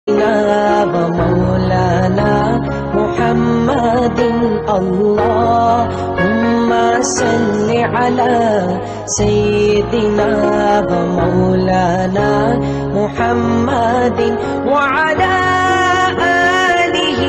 ومولانا محمد اللهم صل على سيدنا ومولانا محمد وعلى آله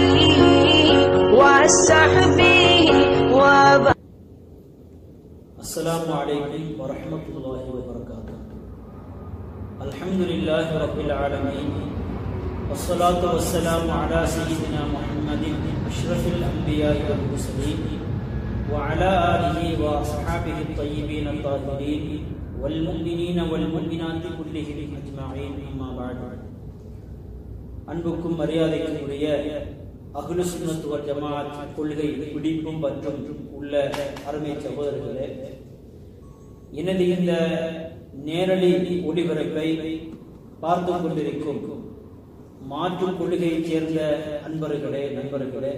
وصحبه وبارك السلام عليكم ورحمة الله وبركاته الحمد لله رب العالمين والصلاة والسلام على سيدنا محمد أشرف الأنبياء والمرسلين وعلى آله وأصحابه الطيبين الطاهرين والمؤمنين والمؤمنات كلهم أجمعين أما بعد அன்புக்கும் மரியாதைக்கும் உரிய அகுலு சுன்னத் வல் ஜமாத் கொள்கை பிடிப்பும் மற்றும் உள்ள அருமை சகோதரர்களே எனது இந்த நேரடி ஒளிபரப்பை பார்த்து கொண்டிருக்கும் மாற்று கொள்கையைச் சேர்ந்த அன்பர்களே நண்பர்களே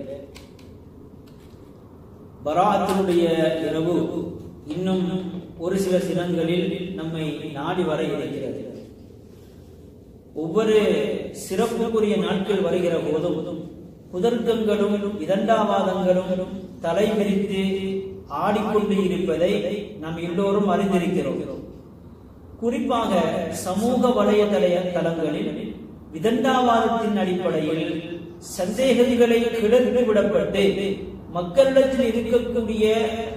பராத்தினுடைய இரவு இன்னும் ஒரு சில தினங்களில் நம்மை நாடி வர இருக்கிறது ஒவ்வொரு சிறப்புக்குரிய நாட்கள் வருகிற போதும் புதர்க்கங்களும் இரண்டாவாதங்களும் தலை விரித்து ஆடிக்கொண்டு இருப்பதை நாம் எல்லோரும் அறிந்திருக்கிறோம் குறிப்பாக சமூக வலைதள தளங்களில் விதண்டாவாதத்தின் அடிப்படையில் சந்தேகங்களை கிளர்ந்து விடப்பட்டு மக்களிடத்தில் இருக்கக்கூடிய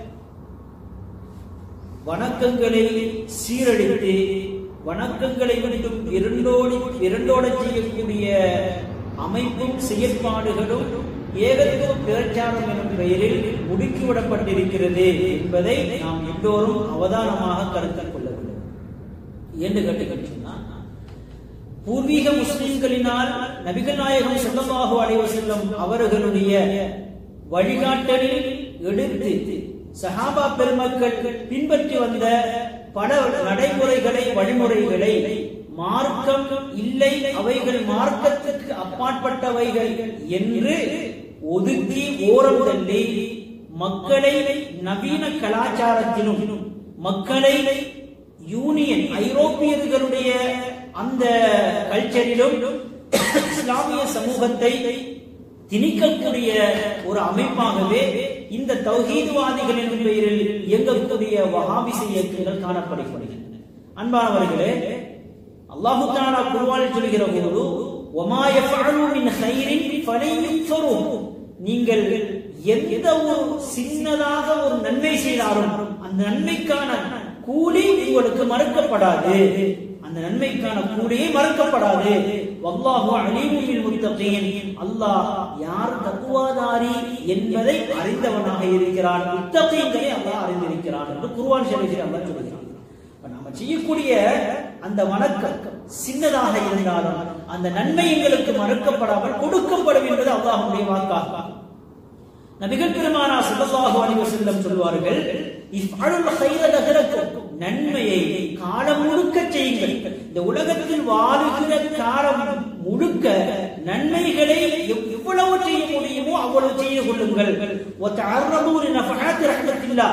வணக்கங்களை சீரழித்து வணக்கங்களை விட்டும் இரண்டோடி இரண்டோட செய்யக்கூடிய அமைப்பும் செயற்பாடுகளும் ஏகத்துவ பிரச்சாரம் எனும் பெயரில் முடுக்கிவிடப்பட்டிருக்கிறது என்பதை நாம் எல்லோரும் அவதானமாக கருத்தில் கொள்ள வேண்டும் என்று கேட்டுக்கிட்டோம்னா பூர்வீக முஸ்லிம்களினால் நபிகள் நாயகம் ஸல்லல்லாஹு அலைஹி வஸல்லம் அவர்களுடைய வழிகாட்டலில் எடுத்து சஹாபா பெருமக்கள் பின்பற்றி வந்த பல நடைமுறைகளை வழிமுறைகளை மார்க்கம் இல்லை அவைகள் மார்க்கத்துக்கு அப்பாற்பட்டவைகள் என்று ஒதுக்கி ஓரம் தள்ளி மக்களை நவீன கலாச்சாரத்திலும் மக்களை யூனியன் ஐரோப்பியர்களுடைய அந்த கல்ச்சரிலும் இஸ்லாமிய சமூகத்தை திணிக்கக்கூடிய ஒரு அமைப்பாகவே இந்த தௌஹீதுவாதிகள் என்ற பெயரில் இயங்கக்கூடிய வஹாபிச இயக்கங்கள் காணப்படுகின்றன அன்பானவர்களே அல்லாஹு தாலா குர்ஆனில் சொல்கிற போது வமா யஃபஅலு மின் கைரின் ஃபலன் யுக்ஃபருஹு நீங்கள் எந்த ஒரு சின்னதாக ஒரு நன்மை செய்தாலும் அந்த நன்மைக்கான கூலி உங்களுக்கு மறுக்கப்படாது அந்த நன்மைக்கான கூலியே மறுக்கப்படாது வல்லாஹு அலீமுல் பில் முத்தகீன் அல்லாஹ் யார் தக்குவாதாரி என்பதை அறிந்தவனாக இருக்கிறான் முத்தகீன்களை அல்லாஹ் அறிந்திருக்கிறான் என்று குர்ஆன் ஷரீஃபில் அல்லாஹ் சொல்கிறான் இப்ப நாம செய்யக்கூடிய அந்த வணக்கம் சின்னதாக இருந்தாலும் அந்த நன்மை எங்களுக்கு மறுக்கப்படாமல் கொடுக்கப்படும் என்பது அல்லாஹ்வுடைய வாக்காகும் நபிகள் பெருமானா ஸல்லல்லாஹு அலைஹி வஸல்லம் சொல்வார்கள் இஃஅலுல் கைர தஹரக்கும் நன்மையை காலம் முழுக்க செய்யுங்கள் இந்த உலகத்தில் வாழுகிற காலம் முழுக்க நன்மைகளை எவ்- எவ்வளவு செய்ய முடியுமோ அவ்வளவு செய்து கொள்ளுங்கள் وتعرضوا لنفحات رحمة الله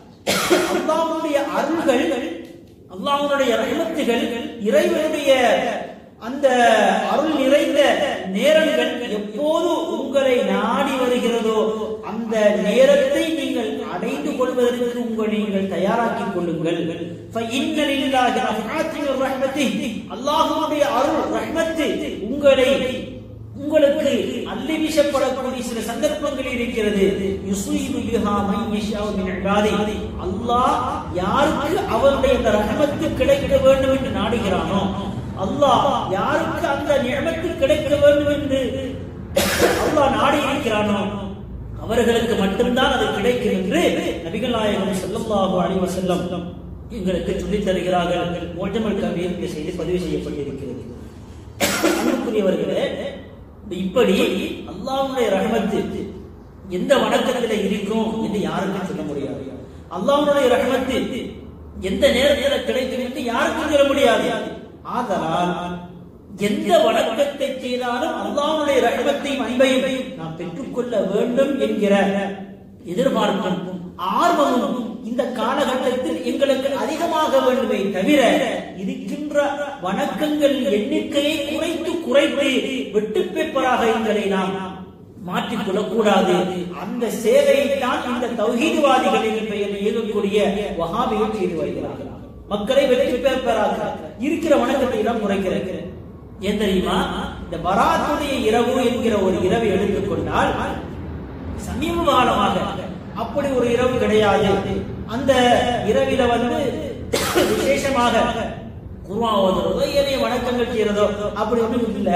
அல்லாஹ்வுடைய அருள்கள் அல்லாஹ்வுடைய ரஹ்மத்துகள் இறைவனுடைய அந்த அருள் நிறைந்த நேரங்கள் எப்போது உங்களை நாடி வருகிறதோ அந்த நேரத்தை நீங்கள் அடைந்து கொள்வதற்கு உங்களை நீங்கள் தயாராக்கிக் கொள்ளுங்கள் فَإِنَّ لِلَّهِ رَحْمَةٍ مِّن رَحْمَتِهِ அல்லாஹ்வுடைய அருள் ரஹ்மத்து உங்களை உங்களுக்கு அள்ளி வீசப்படக்கூடிய சில சந்தர்ப்பங்கள் இருக்கிறது யுஸீபு பிஹா மன் யஷாஉ மின் இபாதி அல்லாஹ் யாருக்கு அவருடைய அந்த ரஹமத்து கிடைக்க வேண்டும் என்று நாடுகிறானோ அல்லாஹ் யாருக்கு அந்த நியமத்து கிடைக்க வேண்டும் என்று அல்லாஹ் நாடி இருக்கிறானோ அவர்களுக்கு மட்டும்தான் அது கிடைக்கும் என்று நபிகள் நாயகம் ஸல்லல்லாஹு அலைஹி வஸல்லம் எங்களுக்கு சொல்லித் தருகிறார்கள் மோஜமல் கவியில் இந்த செய்தி பதிவு செய்யப்பட்டிருக்கிறது அன்புக்குரியவர்களே இப்படி அல்லாஹ்வுடைய ரஹமத்து எந்த வணக்கத்துல இருக்கும் என்று யாருக்கும் சொல்ல முடியாது அல்லாஹ்வுடைய ரஹமத்து எந்த நேரத்துல கிடைக்கும் என்று யாருக்கும் சொல்ல முடியாது ஆதலால் எந்த வணக்கத்தை செய்தாலும் அல்லாஹ்வுடைய ரஹமத்தையும் அன்பையும் நாம் பெற்றுக்கொள்ள வேண்டும் என்கிற எதிர்பார்ப்பும் ஆர்வமும் இந்த காலகட்டத்தில் எங்களுக்கு அதிகமாக வேண்டுமே தவிர இருக்கின்ற செய்கின்ற வணக்கங்கள் எண்ணிக்கையை குறைத்து குறைத்து வெட்டுப்பேப்பராக எங்களை நாம் மாற்றிக் கொள்ளக்கூடாது அந்த சேவையை தான் இந்த தௌஹீதுவாதிகளின் பெயரில் இயங்கக்கூடிய வஹாபிகள் செய்து வருகிறார்கள் மக்களை வெற்றி பேப்பராக இருக்கிற வணக்கத்தை எல்லாம் குறைக்கிறது ஏன் தெரியுமா இந்த பராத்துடைய இரவு என்கிற ஒரு இரவை எடுத்துக்கொண்டால் சமீப காலமாக அப்படி ஒரு இரவு கிடையாது அந்த இரவில வந்து விசேஷமாக குர்ஆன் ஓதுறதோ ஏனைய வணக்கங்கள் செய்யறதோ அப்படி ஒண்ணும் இல்ல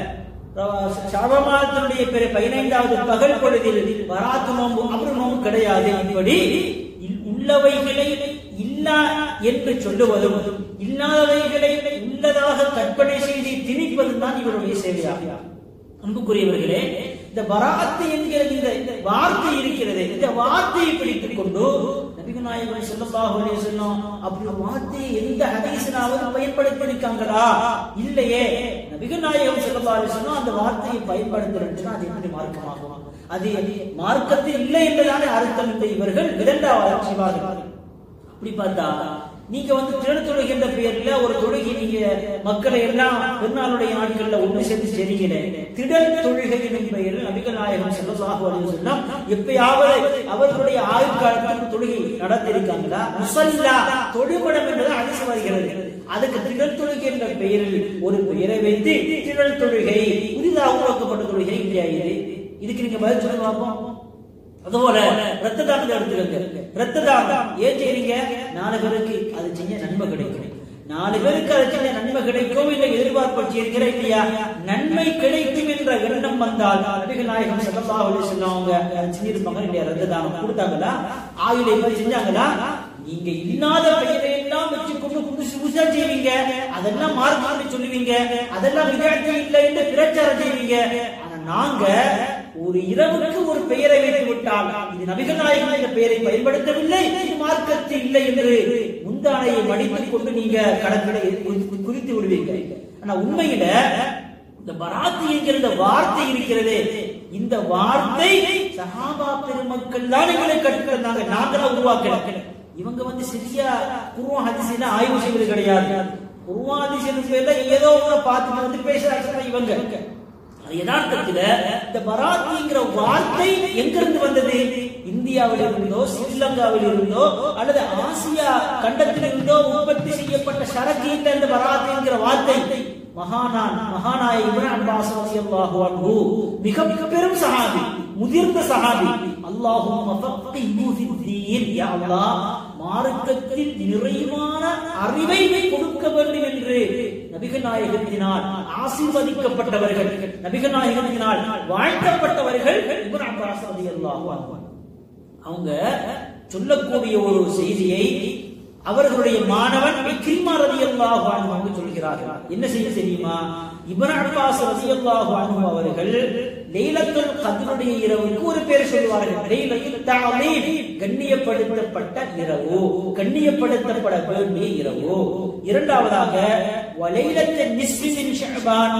சாபமாதத்தினுடைய பிற பதினைந்தாவது பகல் பொழுதில் வராத்து நோம்பு அப்படி நோம்பு கிடையாது இப்படி இல்- உள்ளவைகளை இல்லா என்று சொல்லுவதும் இல்லாதவைகளை உள்ளதாக கற்பனை செய்து திணிப்பதும் தான் இவருடைய சேவையாகும் அன்புக்குரியவர்களே இந்த பராத்து என்கிற இந்த இந்த வார்த்தை இருக்கிறது இந்த வார்த்தையை பிடித்துக் கொண்டு நபிகள் நாயகம் ஸல்லல்லாஹு அலைஹி வஸல்லம் அப்படி ஒரு வார்த்தையை எந்த ஹதீஸினாவது பயன்படுத்தி இருக்காங்களா இல்லையே நபிகள் நாயகம் ஸல்லல்லாஹு அலைஹி வஸல்லம் அந்த வார்த்தையை பயன்படுத்துறதுன்னா அது எப்படி மார்க்கமாகும் அது மார்க்கத்தில் இல்லை என்பதான அர்த்தம் இந்த இவர்கள் இரண்டாவது செய்வார்கள் அப்படி பார்த்தா நீங்க வந்து திறன் தொழுகின்ற பெயர்ல ஒரு தொழுகை நீங்க மக்களை எல்லாம் பெருநாளுடைய நாட்கள்ல ஒண்ணு சேர்ந்து செய்றீங்களே திடல் தொழுகை எனும் பெயரில் நபிகள் நாயகம் ஸல்லல்லாஹு அலைஹி வஸல்லம் எப்பயாவது அவர்களுடைய ஆயுட்காலத்தில் தொழுகை நடத்தியிருக்காங்களா முசல்லா தொழுமடம் என்பது அரசு வருகிறது அதுக்கு திடல் தொழுகை என்ற பெயரில் ஒரு பெயரை வைத்து திடல் தொழுகை புதிதாக உருவாக்கப்பட்ட தொழுகை இல்லையா இது இதுக்கு நீங்க பதில் சொல்லுங்க பார்ப்போம் அதுபோல ரத்த தானத்தை எடுத்துக்கங்க ரத்த தானம் ஏன் செய்றீங்க நாலு பேருக்கு அது செஞ்ச நன்மை கிடைக்கும் நாலு பேருக்கு அது செஞ்ச நன்மை கிடைக்கும் இல்லை எதிர்பார்ப்பு செய்கிற இல்லையா நன்மை கிடைக்கும் என்ற எண்ணம் வந்தால் நபிகள் நாயகம் ஸல்லல்லாஹு அலைஹி வஸல்லம் அவங்க அதை செஞ்சிருப்பாங்க இல்லையா ரத்த தானம் கொடுத்தாங்களா ஆயுளை மாதிரி செஞ்சாங்களா நீங்க இல்லாத பெயரை எல்லாம் வச்சுக்கொண்டு புதுசு புதுசா செய்வீங்க அதெல்லாம் மார்க் சொல்லுவீங்க அதெல்லாம் விளையாட்டு இல்லை என்று பிரச்சாரம் செய்வீங்க ஆனா நாங்க ஒரு இரவுக்கு ஒரு பெயரை வைத்து விட்டால் இது நபிகள் நாயகம் என்ற பெயரை பயன்படுத்தவில்லை இது மார்க்கத்தில் இல்லை என்று முந்தானையை மடித்துக் கொண்டு நீங்க கடற்கரை குறித்து விடுவீங்க ஆனா உண்மையில இந்த பராத்து என்கிற இந்த வார்த்தை இருக்கிறதே இந்த வார்த்தை சஹாபா பெருமக்கள் தான் எங்களை கற்றுக்கிறாங்க நாங்களா உருவாக்கல இவங்க வந்து சரியா குருவா ஹதிசில ஆய்வு செய்வது கிடையாது குருவா ஹதிசின் பேர்ல ஏதோ ஒண்ணு பார்த்துட்டு வந்து பேசுறாங்க இவங்க அது யதார்த்தத்துல இந்த பராத்திங்கிற வார்த்தை எங்கிருந்து வந்தது இந்தியாவில் இருந்தோ ஸ்ரீலங்காவில் இருந்தோ அல்லது ஆசியா கண்டத்தில் இருந்தோ உற்பத்தி செய்யப்பட்ட சரக்கு என்ற இந்த பராத் என்கிற வார்த்தை மகானான் மகானாய இப்ராஹிம் அப்பாஸ் ரலியல்லாஹு அன்ஹு மிக பெரும் சஹாபி முதிர்ந்த சஹாபி அல்லாஹும்ம ஃபக்கிஹு ஃபித்தீன் யா அல்லாஹ் மார்க்கத்தில் நிறைவான அறிவை கொடுக்க வேண்டும் என்று நபிகள் நாயகத்தினால் ஆசீர்வதிக்கப்பட்டவர்கள் நபிகள் நாயகத்தினால் வாழ்த்தப்பட்டவர்கள் இப்ராஹிம் அப்பாஸ் ரலியல்லாஹு அன்ஹு அவங்க சொல்லக்கூடிய ஒரு செய்தியை அவர்களுடைய மாணவன் இக்ரிமா ரலியல்லாஹு அன்ஹு அவங்க சொல்கிறார்கள் என்ன செய்ய தெரியுமா இப்னு அப்பாஸ் ரலியல்லாஹு அன்ஹு அவர்கள் லைலத்துல் கத்ருடைய இரவுக்கு ஒரு பேர் சொல்வார்கள் லைலத்துல் தஅலீம் கண்ணியப்படுத்தப்பட்ட இரவு கண்ணியப்படுத்தப்பட வேண்டிய இரவு இரண்டாவதாக வலைலத்து நிஸ்ஃபி மின் ஷஅபான்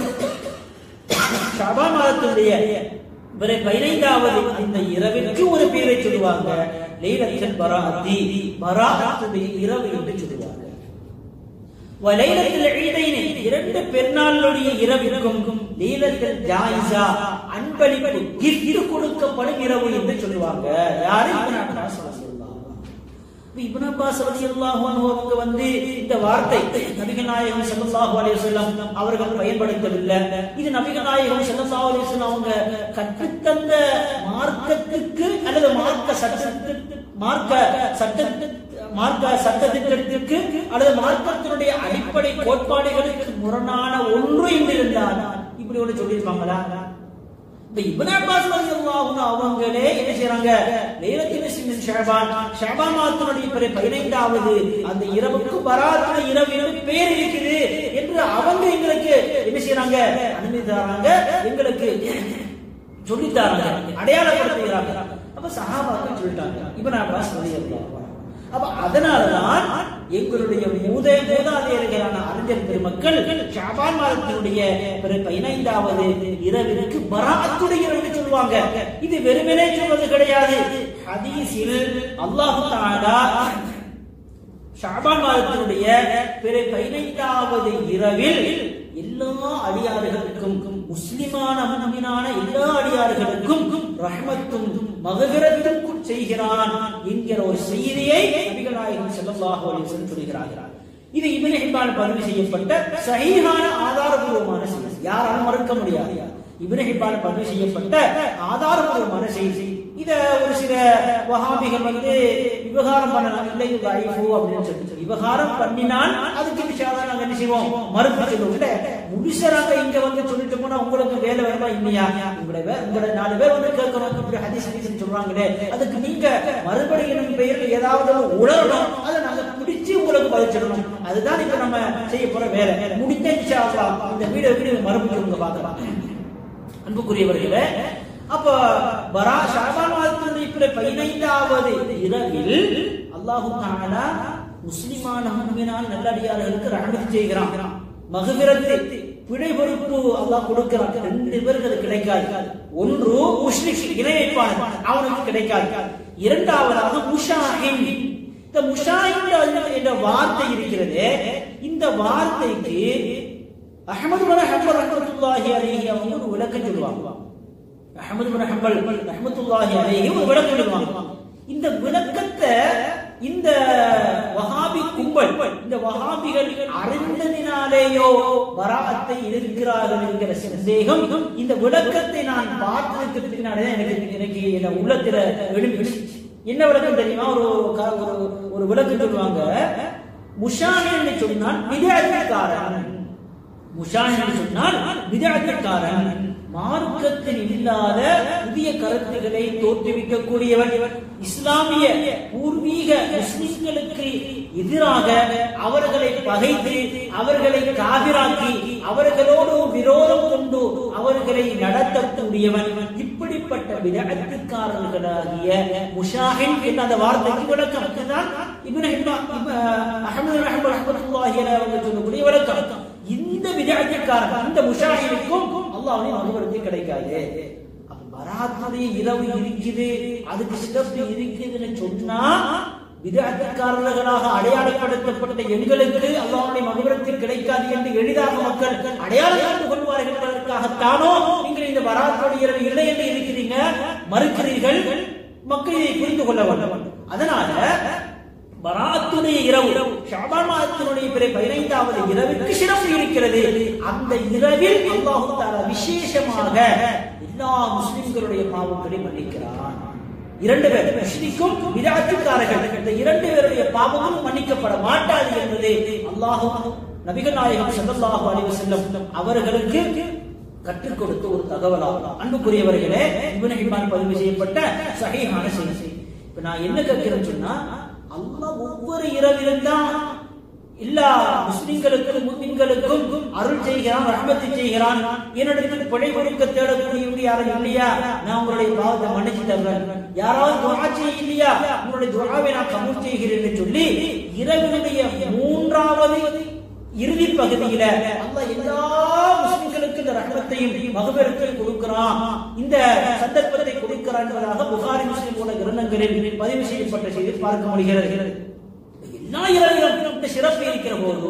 ஷஅபான் மாதத்துடைய இவரை பதினைந்தாவது இந்த இரவிற்கு ஒரு பேரை சொல்லுவாங்க லைலத்துல் பராத்தி பராத்துடைய இரவு என்று சொல்லுவாங்க வலைலத்தில் ஈதைனி இரண்டு பெருநாளுடைய இரவிற்கும் லீலத்தில் ஜாயிசா அன்பளிப்பு கிஃப்ட் கொடுக்கப்படும் இரவு என்று சொல்லுவாங்க யாரு இப்னு அப்பாஸ் ரலியல்லாஹு அன்ஹு. இப்னு அப்பாஸ் ரலியல்லாஹு அன்ஹு அவங்க வந்து இந்த வார்த்தை நபிகள் நாயகம் ஸல்லல்லாஹு அலைஹி வஸல்லம் அவர்கள் பயன்படுத்தவில்லை இது நபிகள் நாயகம் ஸல்லல்லாஹு அலைஹி வஸல்லம் அவங்க கற்றுத்தந்த மார்க்கத்துக்கு அல்லது மார்க்க சட்டத்துக்கு மார்க்க சட்டத்துக்கு மார்க்க சட்டத்திட்டத்திற்கு அல்லது மார்க்கத்தினுடைய அடிப்படை கோட்பாடுகளுக்கு முரணான ஒன்று என்று இருந்தால் இப்படி ஒன்று சொல்லியிருப்பாங்களா இப்ப இப்னு அப்பாஸ் ரலியல்லாஹு அன்ஹு அவங்களே என்ன செய்றாங்க லைலத்துல் நிஸ்ஃபின் ஷஅபான் ஷஅபான் மாதத்தினுடைய பிற 15வது அந்த இரவுக்கு பராத்துடைய இரவு என்று பெயர் இருக்குது என்று அவங்க எங்களுக்கு என்ன செய்றாங்க அனுமதி தராங்க எங்களுக்கு சொல்லி தராங்க அடையாளப்படுத்துகிறாங்க அப்ப சஹாபாக்கள் சொல்லிட்டாங்க இப்னு அப்பாஸ் ரலியல்லாஹு அன்ஹு அப்ப அதனாலதான் எங்களுடைய மூத மூதாதையர்களான அறிஞர் பெருமக்கள் ஷாபான் மாதத்தினுடைய பிற பதினைந்தாவது இரவிற்கு பராத்துடைய இரவு சொல்லுவாங்க இது வெறுமனே சொல்வது கிடையாது ஹதீஸில் அல்லாஹு தஆலா ஷாபான் மாதத்தினுடைய பிற பதினைந்தாவது இரவில் எல்லா அடியார்களுக்கும் முஸ்லிமான முன்மினான எல்லா அடியார்களுக்கும் ரஹ்மத்தும் மகவிரத்தும் செய்கிறான் என்கிற ஒரு செய்தியை நபிகள் நாயகம் ஸல்லல்லாஹு அலைஹி வஸல்லம் சொல்கிறார்கள் இது இப்னு ஹிப்பான் பதிவு செய்யப்பட்ட சஹீஹான ஆதாரபூர்வமான செய்தி யாராலும் மறுக்க முடியாது இப்னு ஹிப்பான் பதிவு செய்யப்பட்ட ஆதாரபூர்வமான செய்தி இத ஒரு சில வஹாபிகள் வந்து விவகாரம் பண்ணலாம் இல்லை இது ஐஃபு அப்படின்னு சொல்லி விவகாரம் பண்ணினால் அதுக்கு விஷயம் நாங்க என்ன செய்வோம் மறுப்பு சொல்லுவோம் இல்ல முழுசராக இங்க வந்து சொல்லிட்டு போனா உங்களுக்கு வேலை வேணுமா இல்லையா உங்களுடைய வே- உங்களுடைய நாலு பேர் வந்து கேட்கணும் இப்படி ஹதீஸ் ஹதீஸ்னு சொல்றாங்களே அதுக்கு நீங்க மறுபடியும் எனும் பெயரில் ஏதாவது ஒண்ணு உணரணும் அதை நாங்க பிடிச்சு உங்களுக்கு பதிச்சிடணும் அதுதான் இப்ப நம்ம செய்ய போற வேலை முடிந்த இன்ஷா அல்லாஹ் இந்த வீடியோ வீடியோ மறுபடியும் உங்க பார்க்கலாம் அன்புக்குரியவர்களே அப்ப வரா ஷாபான் மாதத்தினுடைய இப்ப பதினைந்தாவது இரவில் அல்லாஹு தஆலா முஸ்லிமான முன்மினான நல்லடியார்களுக்கு ரஹமத் செய்கிறான் மகவிரத்து பிழை பொறுப்பு அல்லாஹ் கொடுக்கிறான் ரெண்டு பேருக்கு அது கிடைக்காது ஒன்று முஷ்ரிக் இணை வைப்பான் அவனுக்கு கிடைக்காது இரண்டாவதாக முஷாஹின் இந்த முஷாஹின் என்ற வார்த்தை இருக்கிறது இந்த வார்த்தைக்கு அஹமது பின் ஹம்பல் ரஹ்மத்துல்லாஹி அலைஹி அவங்க ஒரு விளக்கம் சொல்லுவாங்க அஹமது பின் ஹம்பல் ரஹ்மத்துல்லாஹி அலைஹி ஒரு விளக்கம் சொல்லுவாங்க இந்த விளக்கத்தை இந்த வஹாபி கும்பல் இந்த வஹாபிகள் அறிந்ததினாலேயோ வராத்தை எதிர்க்கிறார்கள் என்கிற சந்தேகம் இந்த விளக்கத்தை நான் பார்த்ததுக்கு பின்னாலே எனக்கு எனக்கு என் உள்ளத்துல எழுப்பிடுச்சு என்ன விளக்கம் தெரியுமா ஒரு க- ஒரு ஒரு விளக்கம் சொல்லுவாங்க முஷாஹின்னு சொன்னால் விதாயக்காரன் முஷான் என்று சொன்னால் விதாயக்காரன் மார்க்கத்தில் இல்லாத புதிய கருத்துக்களை தோற்றுவிக்கக்கூடியவன் இஸ்லாமிய பூர்வீக முஸ்லிம்களுக்கு எதிராக அவர்களை பகைத்து அவர்களை காவிராக்கி அவர்களோடு விரோதம் கொண்டு அவர்களை நடத்தக்கூடியவன் இப்படிப்பட்ட விதத்துக்காரர்களாகிய முஷாஹின் என்ற அந்த வார்த்தைக்கு விளக்கம் இதுதான் இப்னு ஹிப்பான் இப்னு அஹ்மது பின் ஹம்பல் ரஹ்மத்துல்லாஹி அலைஹி அவங்க சொல்லக்கூடிய விளக்கம் இந்த விதத்துக்காரன் இந்த முஷாஹினுக்கும் அல்லாஹ்வுடைய மகபரத்தை கிடைக்காது அப்ப பராத்துடைய இரவு இருக்குது அதுக்கு சிறப்பு இருக்குதுன்னு சொன்னா விதத்துக்காரர்களாக அடையாளப்படுத்தப்பட்ட எங்களுக்கு அல்லாஹ்வுடைய மகபரத்தில் கிடைக்காது என்று எளிதாக மக்கள் அடையாளம் கண்டு கொள்வார்கள் என்பதற்காகத்தானோ நீங்கள் இந்த பராத்துடைய இரவு இல்லை என்று இருக்கிறீங்க மறுக்கிறீர்கள் மக்கள் இதை புரிந்து கொள்ள வேண்டும் அதனால பராத்துடைய இரவு ஷாபான் மாதத்தினுடைய பிற பதினைந்தாவது இரவுக்கு சிறப்பு இருக்கிறது அந்த இரவில் அல்லாஹு தஆலா விசேஷமாக எல்லா முஸ்லிம்களுடைய பாவங்களை மன்னிக்கிறான் இரண்டு பேர் முஸ்லிக்கும் விதாத்துக்காரர்கள் இந்த இரண்டு பேருடைய பாவங்களும் மன்னிக்கப்பட மாட்டாது என்பது அல்லாஹ் நபிகள் நாயகம் ஸல்லல்லாஹு அலைஹி வஸல்லம் அவர்களுக்கு கற்றுக் கொடுத்த ஒரு தகவலாகும் அன்புக்குரியவர்களே இப்னு ஹிப்பான் பதிவு செய்யப்பட்ட சஹீஹான செய்தி இப்ப நான் என்ன கேட்கிறேன்னு சொன்னா அல்லாஹ் ஒவ்வொரு இரவிலும் தான் எல்லா முஸ்லிம்களுக்கும் முஸ்லிம்களுக்கும் அருள் செய்கிறான் ரஹமத்து செய்கிறான் என்னிடத்தில் பிழை பொறுக்க தேடக்கூடிய யாரும் இல்லையா நான் உங்களுடைய பாவத்தை மன்னிச்சு தருவேன் யாராவது துவா செய்ய இல்லையா உங்களுடைய துவாவை நான் கபூல் செய்கிறேன் சொல்லி இரவினுடைய மூன்றாவது இறுதி பகுதியில அல்லாஹ் எல்லா முஸ்லிம்களுக்கு இந்த ரஹமத்தையும் மகபெருத்தையும் கொடுக்கிறான் இந்த சந்தர்ப்பத்தை கொடுக்கிறான் என்பதாக புகாரி முஸ்லிம் போல கிரந்தங்களில் பதிவு செய்யப்பட்ட செய்தி பார்க்க முடிகிறது எல்லா இரவிலும் இந்த சிறப்பு இருக்கிற போது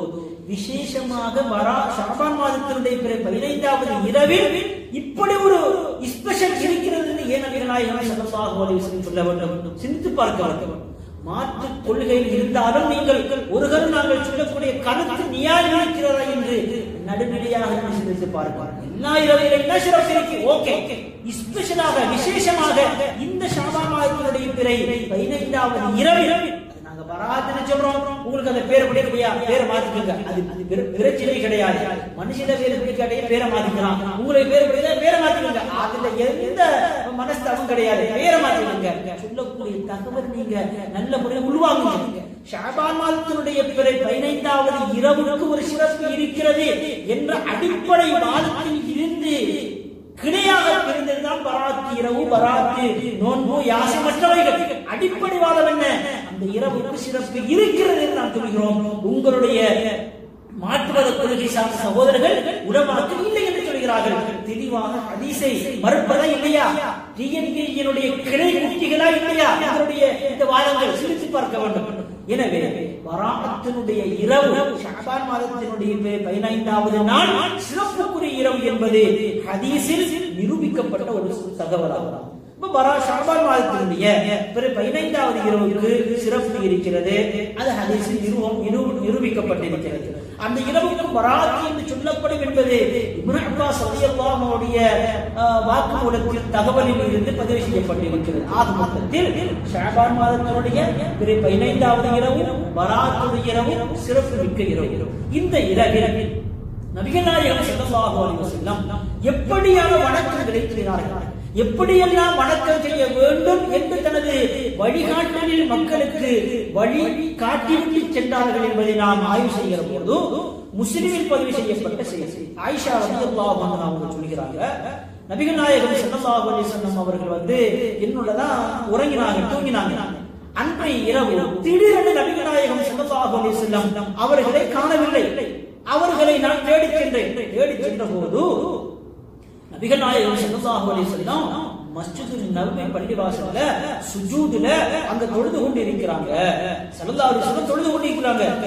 விசேஷமாக வரா ஷாபான் மாதத்தினுடைய பிற பதினைந்தாவது இரவில் இப்படி ஒரு ஸ்பெஷல் இருக்கிறது என்று ஏன் நபிகள் நாயகம் ஸல்லல்லாஹு அலைஹி வஸல்லம் சொல்ல வேண்டும் சிந்தித்து பார்க்க வேண்டும் மாற்று கொள்கையில் இருந்தாலும் நீங்கள் ஒருவர் நாங்கள் சொல்லக்கூடிய கருத்து நியாயம் இருக்கிறதா என்று நடுநிலையாக நாம் சிந்தித்து பார்ப்பார் எல்லா இரவிலும் என்ன சிறப்பு இருக்கு ஓகே ஸ்பெஷலாக விசேஷமாக இந்த ஷாபான் மாதத்தினுடைய பிறை பதினைந்தாவது இரவில் அது நாங்க பராத்துன்னு சொல்றோம் உங்களுக்கு அந்த பேரை பிடிக்கலையா பேரை மாத்திக்கோங்க அது அது பிற- பிரச்சனை கிடையாது மனுஷன பேரை பிடிக்காட்டிய பேரை மாத்திக்கலாம் உங்களுக்கு பேரை பிடிக்கல பேரை மாத்திக்கோங்க அதுல எந்த மனஸ்தாபம் கிடையாது பேரை மாத்திக்கோங்க சொல்லக்கூடிய தகவல் நீங்க நல்ல முறையில் உள்வாங்குங்க ஷாபான் மாதத்தினுடைய பிறை பதினைந்தாவது இரவுக்கு ஒரு சிறப்பு இருக்கிறது என்ற அடிப்படை வாதத்தில் இருந்து கிணையாக பிரிந்ததுதான் பராத்து இரவு பராத்து நோன்பு யாசை மற்றவைகள் அடிப்படை வாதம் என்ன அந்த இரவுக்கு சிறப்பு இருக்கிறது என்று நாம் சொல்கிறோம் உங்களுடைய மாற்றுவத கொள்கை சார்ந்த சகோதரர்கள் உடமாக்கு இல்லை என்று சொல்கிறார்கள் தெளிவாக ஹதீஸை மறுப்பதா இல்லையா டிஎன்பியினுடைய கிளை குட்டிகளா இல்லையா இதனுடைய இந்த வாதங்கள் சிரித்து பார்க்க வேண்டும் எனவே வராத்தினுடைய இரவு ஷாபான் மாதத்தினுடைய பே- பதினைந்தாவது நாள் சிறப்புக்குரிய இரவு என்பது ஹதீஸில் நிரூபிக்கப்பட்ட ஒரு தகவலாகும் இப்ப பரா ஷாபான் மாதத்தினுடைய பிற பதினைந்தாவது இரவுக்கு சிறப்பு இருக்கிறது அது ஹதீஸில் நிறுவம் நிரூ- நிரூபிக்கப்பட்டிருக்கிறது அந்த இரவுக்கு பராத் என்று சொல்லப்படும் என்பது இப்னு அப்பாஸ் ரலியல்லாஹு அவருடைய வாக்குமூலத்தில் தகவலில் இருந்து பதிவு செய்யப்பட்டிருக்கிறது ஆக மொத்தத்தில் ஷாபான் மாதத்தினுடைய பிற பதினைந்தாவது இரவு பராத்துடைய இரவு சிறப்பு மிக்க இரவு இந்த இரவில் நபிகள் நாயகம் ஸல்லல்லாஹு அலைஹி வஸல்லம் எப்படியான வணக்கங்களை செய்தார்கள் எப்படியெல்லாம் வணக்கம் செய்ய வேண்டும் என்று தனது வழிகாட்டலில் மக்களுக்கு வழி காட்டிவிட்டு சென்றார்கள் என்பதை நாம் ஆய்வு செய்கிற போது முஸ்லிமில் பதிவு செய்யப்பட்ட செய்தி ஆயிஷா ரலியல்லாஹு அன்ஹா அவங்க சொல்கிறாங்க நபிகள் நாயகம் ஸல்லல்லாஹு அலைஹி வஸல்லம் அவர்கள் வந்து என்னோடதான் உறங்கினாங்க தூங்கினாங்க அன்றைய இரவு திடீரென நபிகள் நாயகம் ஸல்லல்லாஹு அலைஹி வஸல்லம் அவர்களை காணவில்லை அவர்களை நான் தேடிச் சென்றேன் தேடிச் சென்ற போது நபிகள் நாயகம் ஸல்லல்லாஹு அலைஹி வஸல்லம் மஸ்ஜிது நபவி பள்ளிவாசல்ல சுஜூதுல அங்க தொழுது கொண்டு இருக்கிறாங்க ஸல்லல்லாஹு அலைஹி வஸல்லம் தொழுது கொண்டு இருக்கிறாங்க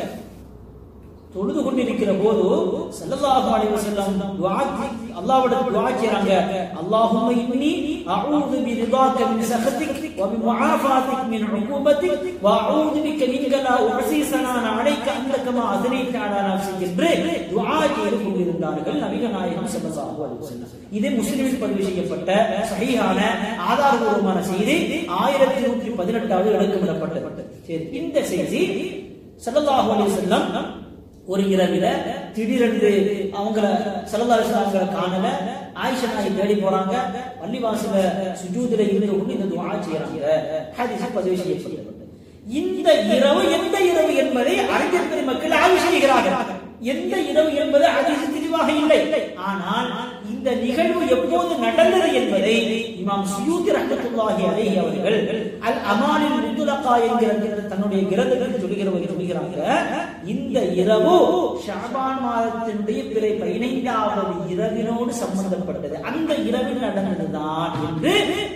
தொழுது கொண்டிருக்கிற போது ஸல்லல்லாஹு அலைஹி வஸல்லம் துஆ அல்லாஹ்வோட துஆ செய்றாங்க அல்லாஹும்ம இன்னி அஊது பிரிதாக மின் சஹதிக் வ மின் முஆஃபாதிக் மின் உகூபதிக் வ அஊது பிக மின்க லா உஹஸி ஸனான அலைக அன்த கமா அஸ்னைத அலா நஃப்ஸி என்று துஆ செய்து கொண்டிருந்தார்கள் நபிகள் நாயகம் ஸல்லல்லாஹு அலைஹி வஸல்லம் இது முஸ்லிமில் பதிவு செய்யப்பட்ட சஹீஹான ஆதாரபூர்வமான செய்தி ஆயிரத்தி நூற்றி பதினெட்டாவது இலக்கமிடப்பட்டது சரி இந்த செய்தி ஸல்லல்லாஹு அலைஹி வஸல்லம் ஒரு இரவில திடீரென்று அவங்கள செலவாரிசு அவங்கள காணல ஆயிஷா நாயை தேடி போறாங்க பள்ளிவாசல சுஜூதுல இருந்து கொண்டு இந்த துஆ செய்யறாங்க ஹதீஸ் பதிவு செய்யப்பட்டது இந்த இரவு எந்த இரவு என்பதை அறிஞர் பெருமக்கள் ஆய்வு செய்கிறார்கள் எந்த இரவு என்பது ஹதீஸ் தெளிவாக இல்லை ஆனால் இந்த நிகழ்வு எப்போது நடந்தது என்பதை இமாம் சுயூதி ரஹ்மத்துல்லாஹி அலைஹி அவர்கள் அல் அமானில் முத்துலகா என்கிற தன்னுடைய கிரந்தத்தில் சொல்கிறவர் சொல்கிறாங்க இந்த இரவு ஷாபான் மாதத்தினுடைய பிறை பதினைந்தாவது இரவினோடு சம்பந்தப்பட்டது அந்த இரவில் நடந்ததுதான் என்று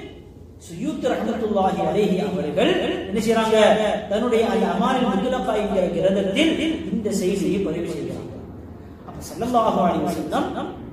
சுயூத் ரஹ்மத்துல்லாஹி அலைஹி அவர்கள் என்ன செய்றாங்க தன்னுடைய அந்த அமானில் முத்துலகா என்கிற கிரந்தத்தில் இந்த செய்தியை பதிவு செய்கிறாங்க அப்ப ஸல்லல்லாஹு அலைஹி வஸல்லம்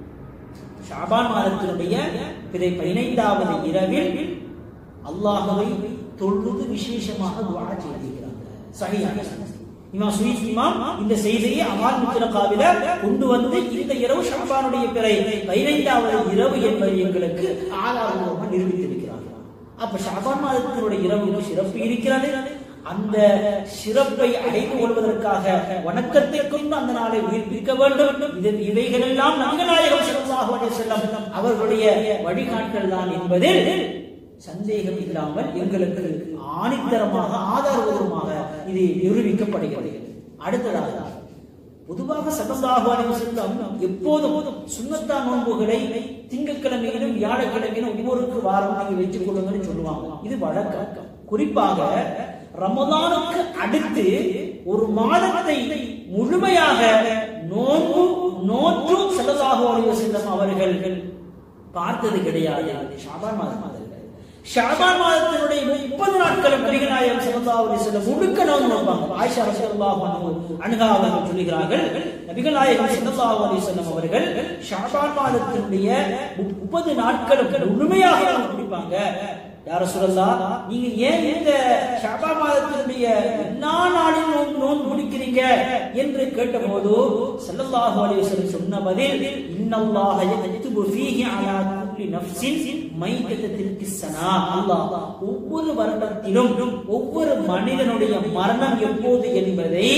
ஷாபான் மாதத்தினுடைய பிறை பதினைந்தாவது இரவில் அல்லாஹ்வை தொழுது விசேஷமாக துஆ செய்திருக்கிறாங்க சஹீஹான செய்தி. இமாம் சுயீத் இமாம் இந்த செய்தியை அமால் முத்தலகாவில கொண்டு வந்து இந்த இரவு ஷாபானுடைய பிறை பதினைந்தாவது இரவு என்பதை எங்களுக்கு ஆதாரமாக நிரூபித்திருக்கிறார்கள் அப்ப ஷாபான் மாதத்தினுடைய இரவு சிறப்பு இருக்கிறது அந்த சிறப்பை அடைந்து கொள்வதற்காக வணக்கத்தை கொண்டு அந்த நாளை உயிர்ப்பிக்க வேண்டும் இது இவைகள் எல்லாம் நபிகநாயகம் ஸல்லல்லாஹு அலைஹி வஸல்லம் அவர்களுடைய வழிகாட்டல் தான் என்பதில் சந்தேகம் இல்லாமல் எங்களுக்கு ஆணித்தரமாக ஆதாரபூர்வமாக இது நிரூபிக்கப்படுகிறது அடுத்ததாக பொதுவாக ஸல்லல்லாஹு அலைஹி வஸல்லம் எப்போதும் சுன்னத்தா நோன்புகளை திங்கட்கிழமையிலும் வியாழக்கிழமையிலும் ஒவ்வொருக்கு வாரம் நீங்க வச்சுக் கொள்ளுங்கன்னு சொல்லுவாங்க இது வழக்கம் குறிப்பாக ரமதானுக்கு அடுத்து ஒரு மாதத்தை முழுமையாக நோன்பு நோற்று ஸல்லல்லாஹு அலைஹி வஸல்லம் அவர்கள் பார்த்தது கிடையாது ஷாபான் மாதம் மாதிரி ஷாபான் மாதத்தினுடைய முப்பது நாட்களும் நபிகள் நாயகம் ஸல்லல்லாஹு அலைஹி வஸல்லம் முழுக்க நோன்பு நோப்பாங்க ஆயிஷா ரலியல்லாஹு அன்ஹு அன்ஹா அவர்கள் சொல்கிறார்கள் நபிகள் நாயகம் ஸல்லல்லாஹு அலைஹி வஸல்லம் அவர்கள் ஷாபான் மாதத்தினுடைய முப்பது நாட்களும் முழுமையாக நோன்பு பிடிப்பாங்க யார சொல்லலாம் நீங்க ஏன் இந்த ஷாபா மாதத்தினுடைய எல்லா நாளிலும் நோன்பு நோன்பு பிடிக்கிறீங்க என்று கேட்டபோது ஸல்லல்லாஹு அலைஹி வஸல்லம் சொன்ன பதில் இன்னல்லாஹ யக்துபு ஃபீஹி அலா குல்லி நஃப்ஸின் மைத்தத்திற்கு சனா அல்லாஹ் ஒவ்வொரு வருடத்திலும் ஒவ்வொரு மனிதனுடைய மரணம் எப்போது என்பதை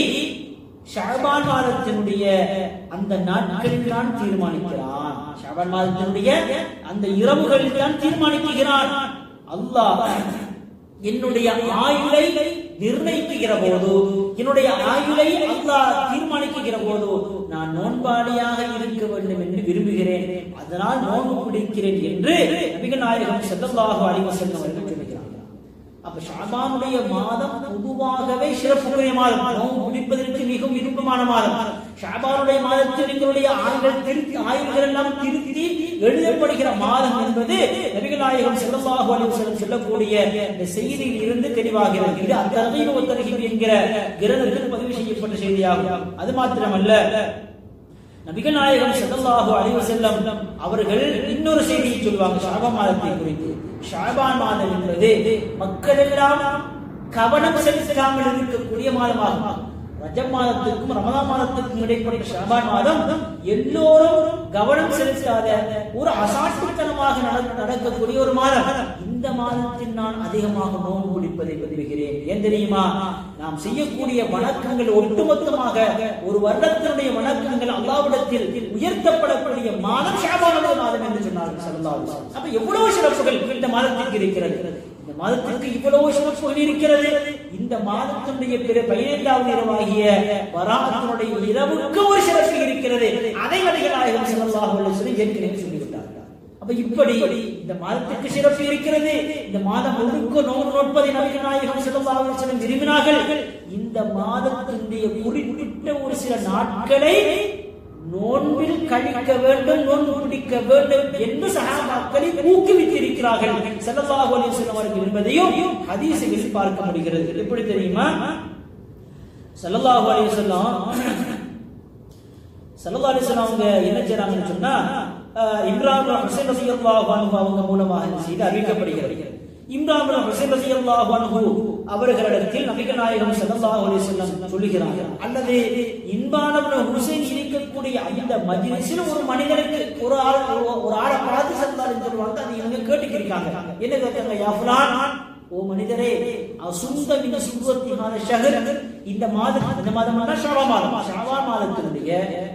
ஷாபான் மாதத்தினுடைய அந்த நாட்களில் தான் தீர்மானிக்கிறான் ஷாபான் மாதத்தினுடைய அந்த இரவுகளில் தான் தீர்மானிக்கிறான் அல்லாஹ் என்னுடைய ஆயுளை நிர்ணயிக்குகிற போது என்னுடைய ஆயுளை அல்லாஹ் தீர்மானிக்குகிற போது நான் நோன்பாளியாக இருக்க வேண்டும் என்று விரும்புகிறேன் அதனால் நோன்பு பிடிக்கிறேன் என்று நபிகள் நாயகம் ஸல்லல்லாஹு அலைஹி வஸல்லம் அவர்கள் சொல்கிறார்கள் அப்ப ஷாபானுடைய மாதம் பொதுவாகவே சிறப்புக்குரிய மாதம் நோன்பு பிடிப்பதற்கு மிகவும் விருப்பமான மாதம் ஷாபானுடைய மாதத்தில் எங்களுடைய ஆண்கள் திருத்தி ஆய்வுகள் எல்லாம் திருத்தி எழுதப்படுகிற மாதம் என்பது நபிகள் நாயகம் ஸல்லல்லாஹு அலைஹி வஸல்லம் சொல்லக்கூடிய இந்த செய்தியில் இருந்து தெளிவாகிறது இது அத்தகைய ஒத்தரகிப் என்கிற கிரந்தத்தில் பதிவு செய்யப்பட்ட செய்தியாகும் அது மாத்திரமல்ல நபிகள் நாயகம் ஸல்லல்லாஹு அலைஹி வஸல்லம் அவர்கள் இன்னொரு செய்தியை சொல்லுவாங்க ஷாபான் மாதத்தை குறித்து ஷாபான் மாதம் என்பது மக்கள் எல்லாம் கவனம் செலுத்தாமல் இருக்கக்கூடிய மாதமாகும் ரஜப் மாதத்துக்கும் ரமதான் மாதத்துக்கும் இடைப்பட்ட ஷாபான் மாதம் எல்லோரும் கவனம் செலுத்தாத ஒரு அசாட்டுத்தனமாக நட- நடக்கக்கூடிய ஒரு மாதம் இந்த மாதத்தில் நான் அதிகமாக நோன்பு பிடிப்பதை பதிவுகிறேன் ஏன் தெரியுமா நாம் செய்யக்கூடிய வணக்கங்கள் ஒட்டுமொத்தமாக ஒரு வருடத்தினுடைய வணக்கங்கள் அல்லாவிடத்தில் உயர்த்தப்படக்கூடிய மாதம் ஷாபானுடைய மாதம் என்று சொன்னார்கள் ஸல்லல்லாஹு அலைஹி வஸல்லம். அப்ப எவ்வளவு சிறப்புகள் இந்த மாதத்திற்கு இருக்கிறது இந்த மாதத்திற்கு இவ்வளவு சிறப்புகள் இருக்கிறது இந்த மாதத்தினுடைய பிற பதினைந்தாவது இரவாகிய வராத்தினுடைய இரவுக்கு ஒரு சிறப்பு இருக்கிறது அதை நபிகள் நாயகம் ஸல்லல்லாஹு அலைஹி வஸல்லம் ஏற்கனவே சொல்லிவிட்டார்கள் அப்ப இப்படி இந்த மாதத்துக்கு சிறப்பு இருக்கிறது இந்த மாதம் முழுக்க நோன்பு நோட்பதை நபிகள் நாயகம் ஸல்லல்லாஹு அலைஹி வஸல்லம் விரும்பினார்கள் இந்த மாதத்தினுடைய குறிப்பிட்ட ஒரு சில நாட்களை நோன்பில் கழிக்க வேண்டும் நோன்பு பிடிக்க வேண்டும் என்று சஹாபாக்களை ஊக்குவித்திருக்கிறார்கள் ஸல்லல்லாஹு அலைஹி வஸல்லம் அவர்கள் என்பதையும் ஹதீஸில் பார்க்க முடிகிறது எப்படி தெரியுமா ஸல்லல்லாஹு அலைஹி வஸல்லம் ஸல்லல்லாஹு அலைஹி வஸல்லம் அவங்க என்ன செய்றாங்கன்னு சொன்னா அஹ், இம்ரான் பின் ஹுசைன் ரலியல்லாஹு அன்ஹு அவங்க மூலமாக இந்த செய்தி அறிவிக்கப்படுகிறது இம்ரான் பின் ஹுசைன் ரலியல்லாஹு அன்ஹு அவர்களிடத்தில் நபிகள் நாயகம் ஸல்லல்லாஹு அலைஹி வஸல்லம் சொல்லுகிறார்கள் அல்லது இம்ரான் பின் ஹுசைன் இருக்கக்கூடிய அந்த மஜ்லிஸில் ஒரு மனிதனுக்கு ஒரு ஆள் ஒரு- ஒரு ஆளை பார்த்து ஸல்லல்லாஹு அலைஹி சொல்லுவாங்க அதை இவங்க கேட்டுக்கிறாங்க என்ன கேட்கிறாங்க யா ஃபுலான் ஓ மனிதரே அசுந்த மின சுருவத்தினால ஷஹர் இந்த மாதம் இந்த மாதம் ஷாவா மாதம் ஷாவா மாதத்தினுடைய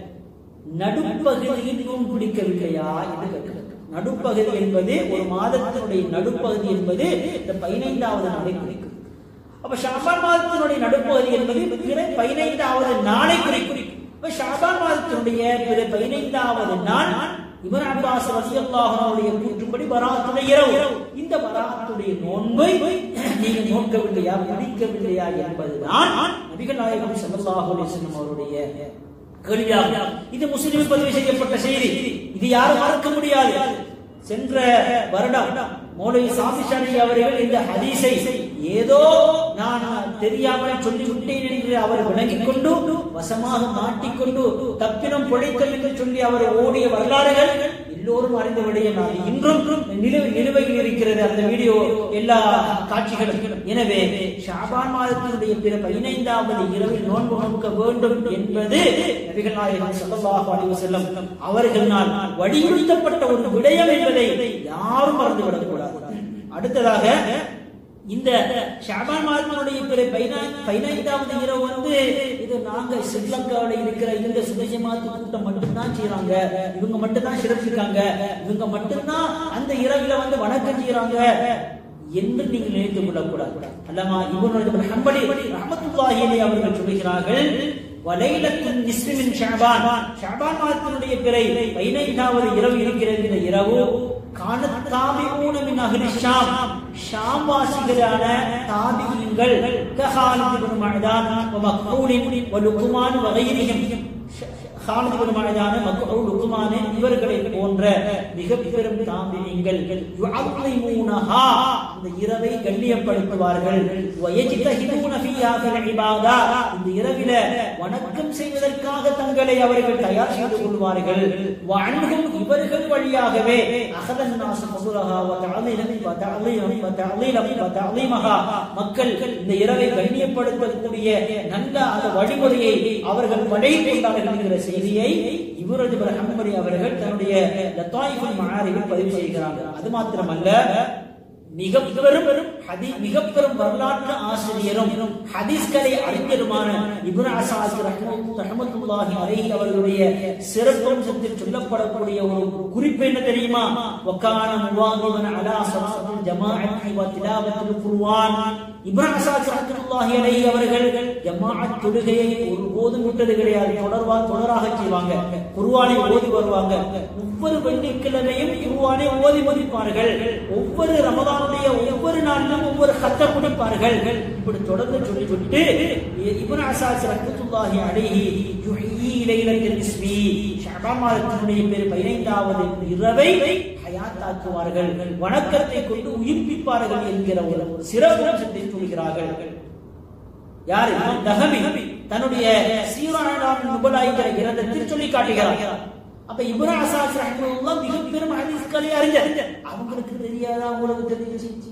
நடுப்பகுதியில் நோன்பு பிடிக்கவில்லையா என்று கேட்கிறார் நடுப்பகுதி என்பது ஒரு மாதத்தினுடைய நடுப்பகுதி என்பது இந்த பதினைந்தாவது நாளை குறிக்கும் அப்ப ஷாபான் மாதத்தினுடைய நடுப்பகுதி என்பது பிற பதினைந்தாவது நாளை குறிக்கும் அப்ப ஷாபான் மாதத்தினுடைய பிற பதினைந்தாவது நாள் இவன் அப்பாஸ் ரலியல்லாஹு அன்ஹுடைய கூற்றுப்படி பராத்துடைய இரவு இந்த பராத்துடைய நோன்பை நீங்க நோக்கவில்லையா பிடிக்கவில்லையா என்பதுதான் நபிகள் நாயகம் ஸல்லல்லாஹு அலைஹி வஸல்லம் அவருடைய கேள்வியாக இது முஸ்லிமில் பதிவு செய்யப்பட்ட செய்தி இது யாரும் மறக்க முடியாது சென்ற வருடம் மௌலவி சாமிஷாரி அவர்கள் இந்த ஹதீஸை ஏதோ நான் தெரியாமல் சொல்லிவிட்டேன் என்று அவர் விளங்கிக் கொண்டு வசமாக மாட்டிக்கொண்டு தப்பினம் பொழைத்தல் என்று சொல்லி அவர் ஓடிய வரலாறுகள் எல்லோரும் அறிந்த விடயம் நான் இன்றும் நிலுவை நிலுவையில் இருக்கிறது அந்த வீடியோ எல்லா காட்சிகளும் எனவே ஷாபான் மாதத்தினுடைய பிற பதினைந்தாவது இரவில் நோன்பு நோக்க வேண்டும் என்பது நபிகள் நாயகம் ஸல்லல்லாஹு அலைஹி வஸல்லம் அவர்களால் வலியுறுத்தப்பட்ட ஒரு விடயம் என்பதை யாரும் மறந்துவிடக் கூடாது அடுத்ததாக இந்த ஷாபான் மாதத்தினுடைய பிற பதினா- பதினைந்தாவது இரவு வந்து இது நாங்க ஸ்ரீலங்காவில் இருக்கிற இந்த சுதேசமாத்து கூட்டம் மட்டும்தான் செய்யறாங்க இவங்க மட்டும்தான் சிறப்பிருக்காங்க இவங்க மட்டும்தான் அந்த இரவுல வந்து வணக்கம் செய்யறாங்க என்று நீங்கள் நினைத்துக் கொள்ளக்கூடாது அல்லமா இவனுடைய ஹம்படி ரஹமத்துல்லாஹி அலைஹி அவர்கள் சொல்கிறார்கள் வலைலத்தின் நிஸ்மின் ஷாபான் ஷாபான் மாதத்தினுடைய பிறை பதினைந்தாவது இரவு இருக்கிறது இந்த இரவு காணத் தாபிஊன மின் அஹ்லி ஷாம் ஷாம் வாசிகளான தாபியீன்கள் கஹாலித் இப்னு மஅதான் வ மக்ஹூலின் வ லுக்மான் வ கைரிஹிம் ஹாலித் இப்னு மஅதான் மக்ஹூல் லுக்மான் இவர்களை போன்ற மிக பெரும் தாபியீன்கள் யுஅظிமூனஹா இந்த இரவை கண்ணியப்படுத்துவார்கள் வ யஜ்தஹிதூன ஃபீஹா ஃபில் இபாதா இந்த இரவில வணக்கம் செய்வதற்காக தங்களை அவர்கள் தயார் செய்து கொள்வார்கள் வ அன்ஹும் இவர்கள் வழியாகவே அகதன் நாச ஃபதுலஹா வ தஅலீலம் வ தஅலீலம் வ தஅலீலம் வ தஅலீமஹா மக்கள் இந்த இரவை கண்ணியப்படுத்தக்கூடிய நல்ல அந்த வழிமுறையை அவர்கள் படைத்துக் கொண்டார்கள் என்கிற செய்தியை இவரது ஹம்பரி அவர்கள் தன்னுடைய லத்தாயிஃபுல் மஆரிஃபில் பதிவு செய்கிறார்கள் அது மாத்திரமல்ல மிக பெரும் ஹதி மிக பெரும் வரலாற்று ஆசிரியரும் ஹதீஸ்களை அறிஞருமான இப்னு அசாஸ் ரஹ்மத்துல்லாஹி அலைஹி அவர்களுடைய சிறப்பம்சத்தில் சொல்லப்படக்கூடிய ஒரு குறிப்பு என்ன தெரியுமா வக்கான முவாதிபன் அலா ஸலாத்தில் ஜமாஅத்தி வ திலாவத்தில் குர்ஆன் இப்ராஹிம் அசாத் ரஹ்மத்துல்லாஹி அலைஹி அவர்கள் ஜமாஅத் தொழுகையை ஒருபோதும் விட்டது கிடையாது தொடர்வா தொடராக செய்வாங்க குர்ஆனை ஓதி வருவாங்க ஒவ்வொரு வெள்ளிக்கிழமையும் குர்ஆனை ஓதி மதிப்பார்கள் ஒவ்வொரு ரமதானுடைய ஒவ்வொரு நாளிலும் ஒவ்வொரு கத்த முடிப்பார்கள் இப்படி தொடர்ந்து சொல்லிவிட்டு இப்ராஹிம் அசாத் ரஹ்மத்துல்லாஹி அலைஹி யுஹ்யி லைலத்தில் இஸ்மி ஷஅபான் மாதத்தினுடைய பேர் 15வது இரவை ஹயாத்தாக்குவார்கள் வணக்கத்தை கொண்டு உயிர்ப்பிப்பார்கள் என்கிற ஒரு சிறப்பு அம்சத்தை சொல்கிறார்கள் யார் இமாம் தஹமி தன்னுடைய சீரானாம் நுபலாய்கிற கிரந்தத்தில் சொல்லி காட்டுகிறார் அப்ப இப்ரா அசாஸ் ரஹ்மத்துல்லாஹ் மிக பெரும் ஹதீஸ்களை அறிஞர் அவங்களுக்கு தெரியாதா அவங்களுக்கு தெரிஞ்சு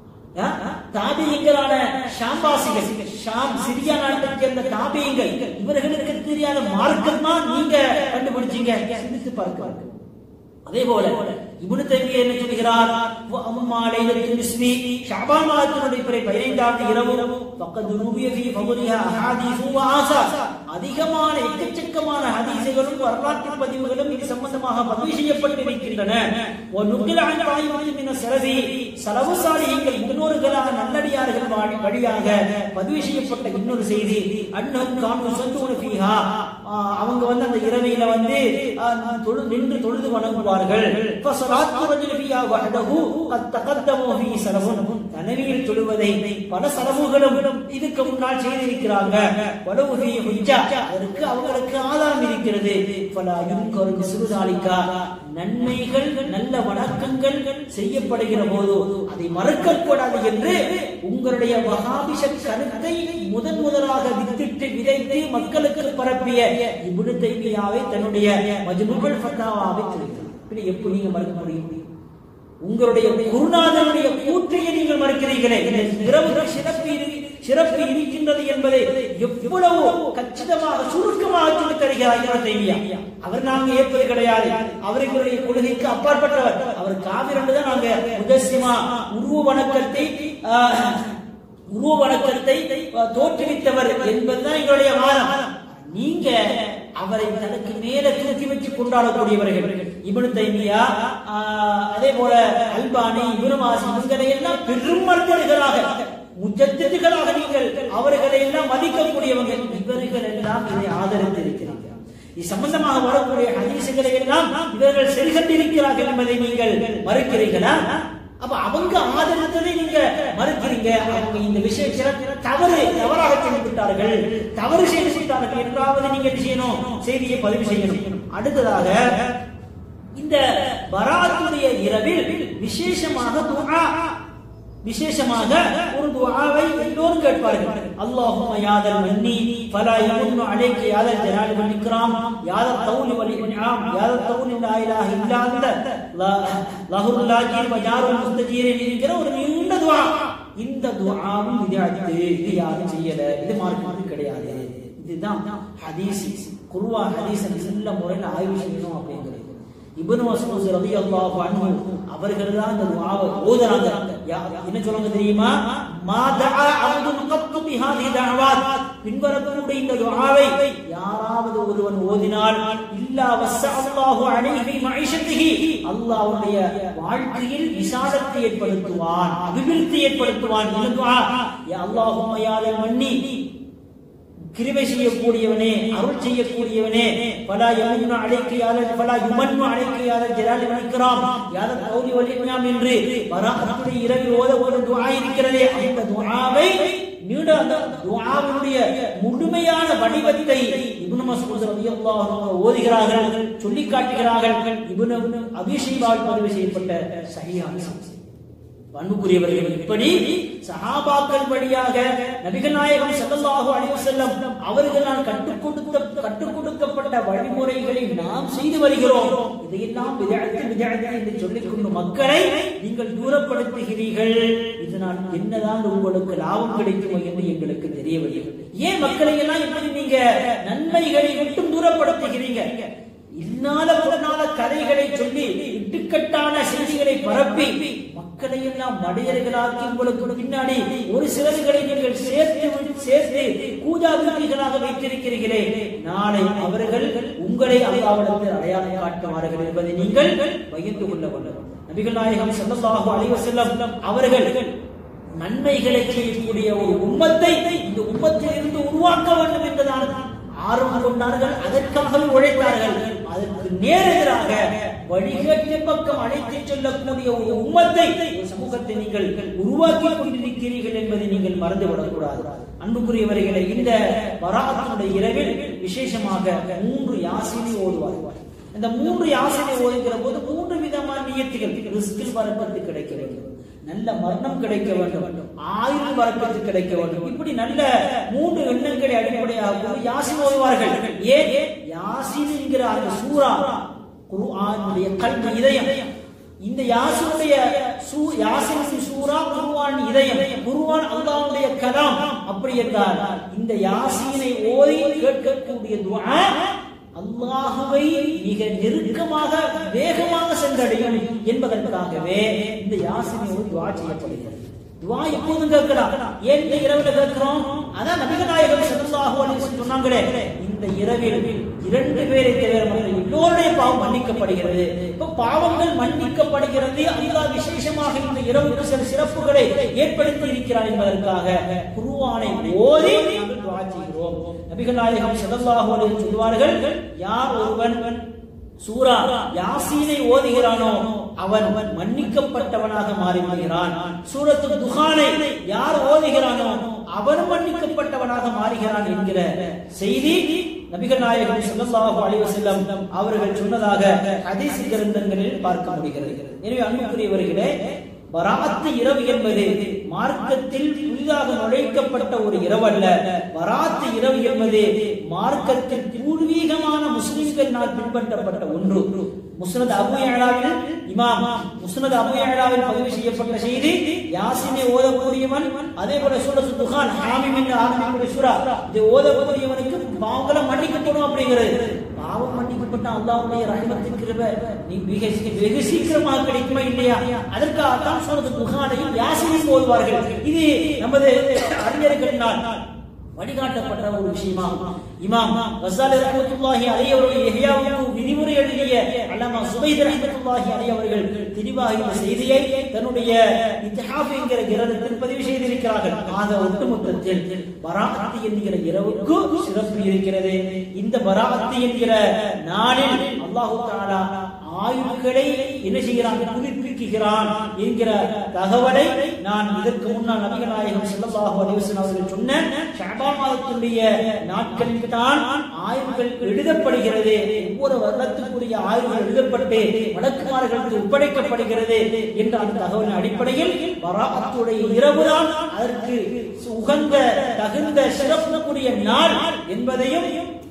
தாபியங்களான ஷாம்பாசிகள் ஷாம் சிரியா நாட்டைச் சேர்ந்த தாபியங்கள் இவர்களுக்கு தெரியாத மார்க்கம் தான் நீங்க கண்டுபிடிச்சீங்க சிந்தித்து பார்க்க அதே போல இப்னு தய்மியா என்ன சொல்கிறார் வ அம்மா லைலத்துல் இஸ்மி ஷஅபான் மாதத்தினுடைய பிறை 15வது இரவு ஃபக்கத் நூபிய ஃபீ ஃபதுலிஹா அஹாதீஸு வ ஆசார் அதிகமான எக்கச்சக்கமான ஹதீஸுகளும் வரலாற்று பதிவுகளும் இது சம்பந்தமாக பதிவு செய்யப்பட்டிருக்கின்றன வ நுகில அன் ஆயிமத்தின் மின சலவி சலவு சாலிஹீன்கள் முன்னோர்களாக நல்லடியார்கள் வழி- வழியாக பதிவு செய்யப்பட்ட இன்னொரு செய்தி அன்னஹும் கானு யுஸல்லூன ஃபீஹா ஆ, அவங்க வந்து அந்த இரவையில வந்து ஆ, தொழு- நின்று தொழுது வணங்குவார்கள் ஃபஸலாத்து ரஜுலி ஃபியா வஹதஹு கத் தகத்தமு ஃபீ சலஃபுன் தனவியில் தொழுவதை பல சலவுகளும் இதுக்கு முன்னால் செய்திருக்கிறாங்க வலவு ஃபீ ஹுஜ்ஜா அதற்கு அவங்களுக்கு ஆதாரம் இருக்கிறது ஃபலா யுன்கரு மிஸ்ருதாலிகா நன்மைகள் நல்ல வணக்கங்கள் செய்யப்படுகிற போது அதை மறுக்கக்கூடாது என்று உங்களுடைய வகாபிஷ கருத்தை முதன் முதலாக வித்திட்டு விதைத்து மக்களுக்கு பரப்பிய இப்னு தைமியாவை தன்னுடைய மஜ்முல் ஃபத்தாவாவை தெரிவித்தார் பின்ன எப்படி நீங்க மறுக்க முடியும் உங்களுடைய குருநாதனுடைய கூற்றையை நீங்கள் மறுக்கிறீர்களே இந்த இரவுக்கு சிறப்பு இரு- சிறப்பு இருக்கின்றது என்பதை எவ்வளவு கச்சிதமாக சுருக்கமாக சொல்லி தருகிறார் இப்னு தைமியா அவர் நாங்க ஏற்பது கிடையாது அவர்களுடைய கொள்கைக்கு அப்பாற்பட்டவர் அவர் காவிர் என்றுதான் நாங்க முஜஸ்ஸிமா உருவ வணக்கத்தை ஆஹ், உருவ வணக்கத்தை அஹ், தோற்றுவித்தவர் என்பதுதான் எங்களுடைய வாதம் நீங்க அவரை தனக்கு மேல தூக்கி வச்சு கொண்டாடக்கூடியவர்கள் இப்னு தைமியா ஆஹ், அதே போல அல்பானி இப்னு மாசி இவங்களை எல்லாம் பெரும் மருத்துவர்களாக முஜத்திதுகளாக நீங்கள் அவர்களை எல்லாம் மதிக்கக்கூடியவங்க இவர்கள் எல்லாம் இதை ஆதரித்து இருக்கிறார்கள் இது சம்பந்தமாக வரக்கூடிய ஹதீசுகளை எல்லாம் இவர்கள் செல்கண்டிருக்கிறார்கள் என்பதை நீங்கள் மறுக்கிறீர்களா அப்ப அவங்க ஆதரித்ததை நீங்க மறுக்கிறீங்க அவங்க இந்த விஷயத்துல தவறு தவறாக செய்து விட்டார்கள் தவறு செய்து விட்டார்கள் என்றாவது நீங்க என்ன செய்யணும் செய்தியை பதிவு செய்யணும் அடுத்ததாக இந்த பராத்துடைய இரவில் விசேஷமாக துஆ விசேஷமாக ஒரு துஆவை எல்லோரும் கேட்பார்கள் அல்லாஹும்ம யாதல் மன்னி ஃபலா யமுன்னு அலைக்க யாதல் ஜலாலி வல் இக்ராம் யாதல் தௌலி வல் இன்ஆம் யாதல் தௌலி லா இலாஹ இல்லா அன்த லஹுல் லாஜிர் வ ஜாருல் முஸ்தஜீர் என்கிற ஒரு நீண்ட துஆ இந்த துஆவும் விதாத்து இது யாரும் செய்யல இது மார்க்கம் கிடையாது இதுதான் ஹதீஸ் குர்ஆன் ஹதீஸ் நல்ல முறையில் ஆய்வு செய்யணும் அப்படிங்கிறது இப்னு மஸ்ஊத் ரலியல்லாஹு அன்ஹு அவர்கள் தான் இந்த துஆவை ஓதுறாங்க யா- என்ன சொல்றாங்க தெரியுமா மா தஆ அப்துன் கத்து பிஹாதி தஅவாத் பின்வரக்கூடிய இந்த துஆவை யாராவது ஒருவன் ஓதினால் இல்லா வஸ்ஸஅல்லாஹு அலைஹி மஈஷத்திஹி அல்லாஹ்வுடைய வாழ்க்கையில் விசாலத்தை ஏற்படுத்துவான் அபிவிருத்தி ஏற்படுத்துவான் இந்த துஆ யா அல்லாஹும்ம யா அல் மன்னி கிருபை செய்யக்கூடியவனே அருள் செய்யக்கூடியவனே பலா யமுன்னு அழைக்கு யாதல் பலா யுமன்னு அழைக்கு யாதல் ஜலாலி வலிக்கிறாம் யாதல் கௌலி வலிக்கிறாம் என்று வராத்துடைய இரவில் ஓத ஒரு துஆ இருக்கிறதே அந்த துஆவை நீண்ட அந்த துஆவினுடைய முழுமையான வடிவத்தை இப்னு மஸ்ஊத் ரலியல்லாஹு அன்ஹு ஓதுகிறார்கள் சொல்லி காட்டுகிறார்கள் இப்னு அபீ ஷைபால் பதிவு செய்யப்பட்ட சஹீஹான செய்தி அன்புக்குரியவர்கள் இப்படி சஹாபாக்கள் வழியாக நபிகள் நாயகம் ஸல்லல்லாஹு அலைஹி வஸல்லம் அவர்களால் கற்றுக் கொடுத்த கற்றுக் கொடுக்கப்பட்ட வழிமுறைகளை நாம் செய்து வருகிறோம் இதையெல்லாம் விதஅத்து விதஅத்து என்று சொல்லிக் கொண்டு மக்களை நீங்கள் தூரப்படுத்துகிறீர்கள் இதனால் என்னதான் உங்களுக்கு லாபம் கிடைக்குமோ என்று எங்களுக்கு தெரியவில்லை ஏன் மக்களை எல்லாம் இப்படி நீங்க நன்மைகளை மட்டும் தூரப்படுத்துகிறீங்க இன்னால பொருளால கதைகளை சொல்லி இட்டுக்கட்டான செய்திகளை பரப்பி மக்களை எல்லாம் மடையர்களாக்கி உங்களுக்கு பின்னாடி ஒரு சிலர்களை நீங்கள் சேர்த்து சேர்த்து கூஜா விரும்பிகளாக வைத்திருக்கிறீர்களே நாளை அவர்கள் உங்களை அல்லாவிடத்தில் அடையாளம் காட்டுவார்கள் என்பதை நீங்கள் பகிர்ந்து கொள்ள வேண்டும் நபிகள் நாயகம் ஸல்லல்லாஹு அலைஹி வஸல்லம் அவர்கள் நன்மைகளை செய்யக்கூடிய ஒரு உம்மத்தை இந்த உம்மத்தில் இருந்து உருவாக்க வேண்டும் என்பதால் ஆர்வம் கொண்டார்கள் அதற்காகவே உழைத்தார்கள் அதற்கு நேரெதிராக வழிகேட்டின் பக்கம் அழைத்து செல்லக்கூடிய ஒரு உம்மத்தை ஒரு சமூகத்தை நீங்கள் உருவாக்கி கொண்டிருக்கிறீர்கள் என்பதை நீங்கள் மறந்துவிடக்கூடாது அன்புக்குரியவர்களை இந்த வராகத்துடைய இரவில் விசேஷமாக மூன்று யாசினை ஓதுவார்கள் இந்த மூன்று யாசனை ஓதுகிற போது மூன்று விதமான நியத்திகள் ரிஸ்கில் வரப்பட்டு கிடைக்க வேண்டும் நல்ல மரணம் கிடைக்க வேண்டும் ஆயுள் வரப்பட்டு கிடைக்க வேண்டும் இப்படி நல்ல மூன்று எண்ணங்களை அடிப்படையாக கொண்டு யாசின் ஓதுவார்கள் ஏன் யாசின் என்கிற அந்த சூரா குர்ஆனுடைய கல்வி இதயம் இந்த யாசினுடைய சூ யாசின் சூரா குருவான் இதயம் குருவான் அல்லாஹ்வுடைய கலாம் அப்படி என்றால் இந்த யாசீனை ஓதி கேட்கக்கூடிய துஆ அல்லாஹுவை மிக நெருக்கமாக வேகமாக சென்றடையும் என்பதற்காகவே இந்த யாசினியோடு துவா செய்யப்படுகிறது துவா எப்போதும் கேட்கலாம் ஏன் இந்த இரவுல கேட்கிறோம் அதான் நபிகள் நாயகம் ஸல்லல்லாஹு அலைஹி வஸல்லம் சொன்னாங்களே இந்த இரவில் இரண்டு பேரை தவிர மற்ற எல்லோருடைய பாவம் மன்னிக்கப்படுகிறது இப்ப பாவங்கள் மன்னிக்கப்படுகிறது அல்லாஹ் விசேஷமாக இந்த இரவுக்கு சில சிறப்புகளை ஏற்படுத்தி இருக்கிறார் என்பதற்காக குருவானை ஓதி நாங்கள் துவா செய்கிறோம் நபிகள் நாயகம் ஸல்லல்லாஹு அலைஹி வஸல்லம் சொல்வார்கள் யார் ஒருவன் சூரா யாசீனை ஓதுகிறானோ அவன் மன்னிக்கப்பட்டவனாக மாறி வருகிறான் சூரத்து துகானை யார் ஓதுகிறானோ அவன் மன்னிக்கப்பட்டவனாக மாறுகிறான் என்கிற செய்தி நபிகள் நாயகம் ஸல்லல்லாஹு அலைஹி வஸல்லம் அவர்கள் சொன்னதாக ஹதீஸ் கிரந்தங்களில் பார்க்க முடிகிறது எனவே அன்புக்குரியவர்களே வராத்து இரவு என்பது மார்க்கத்தில் புதிதாக நுழைக்கப்பட்ட ஒரு இரவு அல்ல வராத்து இரவு என்பது மார்க்கத்தில் பூர்வீகமான முஸ்லிம்கள் நான் பின்பற்றப்பட்ட ஒன்று முஸ்னத் அபு யஅலாவில் இமாம் முஸ்னத் அபு யஅலாவில் பதிவு செய்யப்பட்ட செய்தி யாசினை ஓதக்கூடியவன் அதே போல சூரத்து துகான் ஹாமிம் என்று ஆரம்பிக்கக்கூடிய சூரா இதை ஓதக்கூடியவனுக்கு பாவங்களை மன்னிக்கப்படும் அப்படிங்கிறது பாவம் மன்னிக்கப்பட்ட அல்லாஹ்வுடைய ரஹ்மத்தின் கிருபை நீ மிக வெகு சீக்கிரமாக கிடைக்குமா இல்லையா அதற்காக தான் சூரத்து துகானையும் யாசினையும் ஓதுவார்கள் இது நமது அறிஞர்களினால் வழிகாட்டப்பட்ட ஒரு விஷயமா இமாம் கசாலி ரஹ்மத்துல்லாஹி அலைஹி அவர்கள் யஹ்யாவுக்கு விதிமுறை எழுதிய அல்லாமா சுபைத் ரஹ்மத்துல்லாஹி அலைஹி அவர்கள் தெளிவாக இந்த செய்தியை தன்னுடைய இத்திஹாஃப் என்கிற கிரந்தத்தில் பதிவு செய்திருக்கிறார்கள் ஆக ஒட்டுமொத்தத்தில் பராஅத்து என்கிற இரவுக்கு சிறப்பு இருக்கிறது இந்த பராஅத்து என்கிற நாளில் அல்லாஹு தஆலா ஆயுட்களை என்ன செய்கிறான் புதுப்பிக்கிறான் என்கிற தகவலை நான் இதற்கு முன்னால் நபிகள் நாயகம் ஸல்லல்லாஹு அலைஹி வஸல்லம் அவர்கள் சொன்ன ஷஅபான் மாதத்தினுடைய நாட்களில் தான் ஆயுள்கள் எழுதப்படுகிறது ஒவ்வொரு வருடத்துக்குரிய ஆயுள்கள் எழுதப்பட்டு வழக்குமார்களுக்கு ஒப்படைக்கப்படுகிறது என்ற அந்த தகவலின் அடிப்படையில் வராத்துடைய இரவுதான் அதற்கு உகந்த தகுந்த சிறப்புக்குரிய நாள் என்பதையும்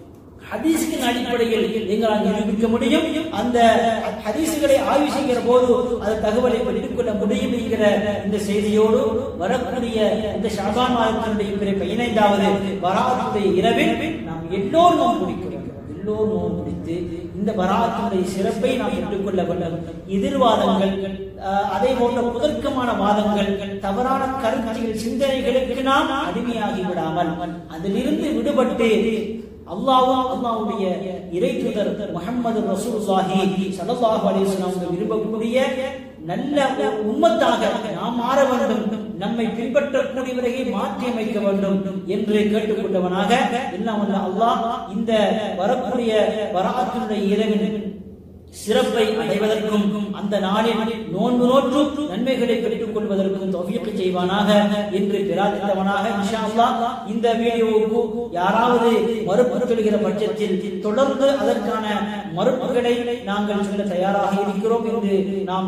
ஹதீஸின் அடிப்படையில் எங்களால் நிரூபிக்க முடியும் அந்த ஹதீஸுகளை ஆய்வு செய்கிற போது அந்த தகவலை பெற்றுக்கொள்ள முடியும் என்கிற இந்த செய்தியோடு வரக்கூடிய இந்த ஷாபான் மாதத்தினுடைய பிற பதினைந்தாவது வராத்துடைய இரவில் நாம் எல்லோரும் நோன்பு பிடிக்கிறோம் எல்லோரும் நோன்பு பிடித்து இந்த வராத்துடைய சிறப்பை நாம் பெற்றுக்கொள்ள வேண்டும் எதிர்வாதங்கள் அஹ், அதே போன்ற முதற்கமான வாதங்கள் தவறான கருத்துகள் சிந்தனைகளுக்கு நாம் அடிமையாகி விடாமல் அதிலிருந்து விடுபட்டு அல்லாஹ்வும் அல்லாஹ்வுடைய இறை தூதர் முஹம்மது ரசூலுல்லாஹி ஸல்லல்லாஹு அலைஹி வஸல்லம் விரும்பக்கூடிய நல்ல ஒரு உம்மத்தாக நாம் மாற வேண்டும் நம்மை பின்பற்றக்கூடியவர்களை மாற்றி அமைக்க வேண்டும் என்று கேட்டுக்கொண்டவனாக எல்லாம் வல்ல அல்லாஹ் இந்த வரக்கூடிய வராத்தினுடைய இரவின் சிறப்பை அடைவதற்கும் அந்த நாளில் நோன்பு நோற்று நன்மைகளை பெற்றுக் கொள்வதற்கும் தௌஃபீக் செய்வானாக என்று பிரார்த்தித்தவனாக இன்ஷா அல்லாஹ் இந்த வீடியோவுக்கு யாராவது மறுப்பு சொல்கிற பட்சத்தில் தொடர்ந்து அதற்கான மறுப்புகளை நாங்கள் சொல்ல தயாராக இருக்கிறோம் என்று நாம்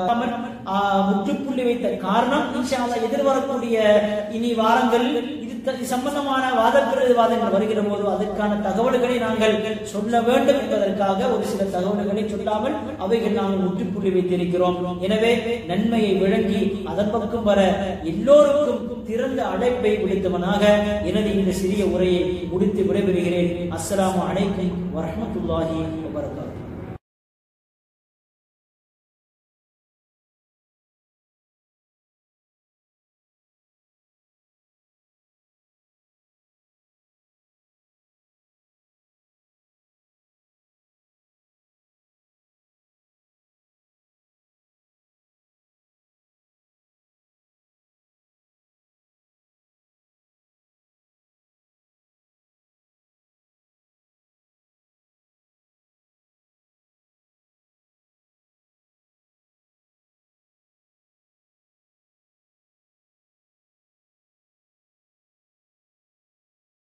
ஆ, முற்றுப்புள்ளி வைத்த காரணம் இன்ஷா அல்லாஹ் எதிர்வரக்கூடிய இனி வாரங்களில் இது த- இது சம்பந்தமான வாத பிரதிவாதங்கள் வருகிற போது அதற்கான தகவல்களை நாங்கள் சொல்ல வேண்டும் என்பதற்காக ஒரு சில தகவல்களை சொல்லாமல் அவைகள் நாங்கள் முற்றுப்புள்ளி வைத்திருக்கிறோம் எனவே நன்மையை விளங்கி அதன் பக்கம் வர எல்லோருக்கும் திறந்த அழைப்பை விடுத்தவனாக எனது இந்த சிறிய உரையை முடித்து விடைபெறுகிறேன் அஸ்ஸலாமு அலைக்கும் வரஹ்மத்துல்லாஹி வபரகாத்துஹு